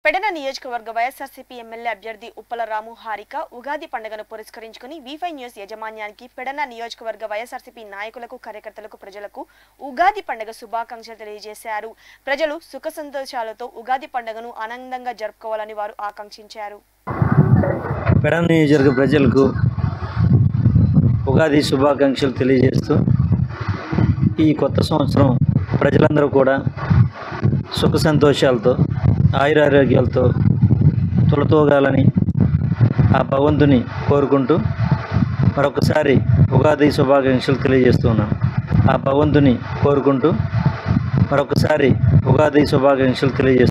పెడన నియోజకవర్గ వైఎస్ఆర్సీపీ ఎమ్మెల్యే అభ్యర్థి ఉప్పల రాము హారిక ఉగాది పండుగను పురస్కరించుకుని వీఫై న్యూస్ యాజమాన్యానికి పెడన నియోజకవర్గ వైఎస్ఆర్సీపీ నాయకులకు కార్యకర్తలకు ప్రజలకు ఉగాది పండుగ శుభాకాంక్షలు తెలియజేశారు ప్రజలు సుఖ సంతోషాలతో ఉగాది పండుగను ఆనందంగా జరుపుకోవాలని వారు ఆకాంక్షించారు పెడన నియోజకవర్గ ప్రజలకు ఉగాది శుభాకాంక్షలు తెలియజేస్తూ ఈ కొత్త సంవత్సరం ప్రజలందరూ కూడా సుఖ సంతోషాలతో ఆయురారోగ్యాలతో తులతూగాలని ఆ భగవంతుని కోరుకుంటూ మరొకసారి ఉగాది శుభాకాంక్షలు తెలియజేస్తున్నాను ఆ భగవంతుని కోరుకుంటూ మరొకసారి ఉగాది శుభాకాంక్షలు తెలియజేస్తున్నాను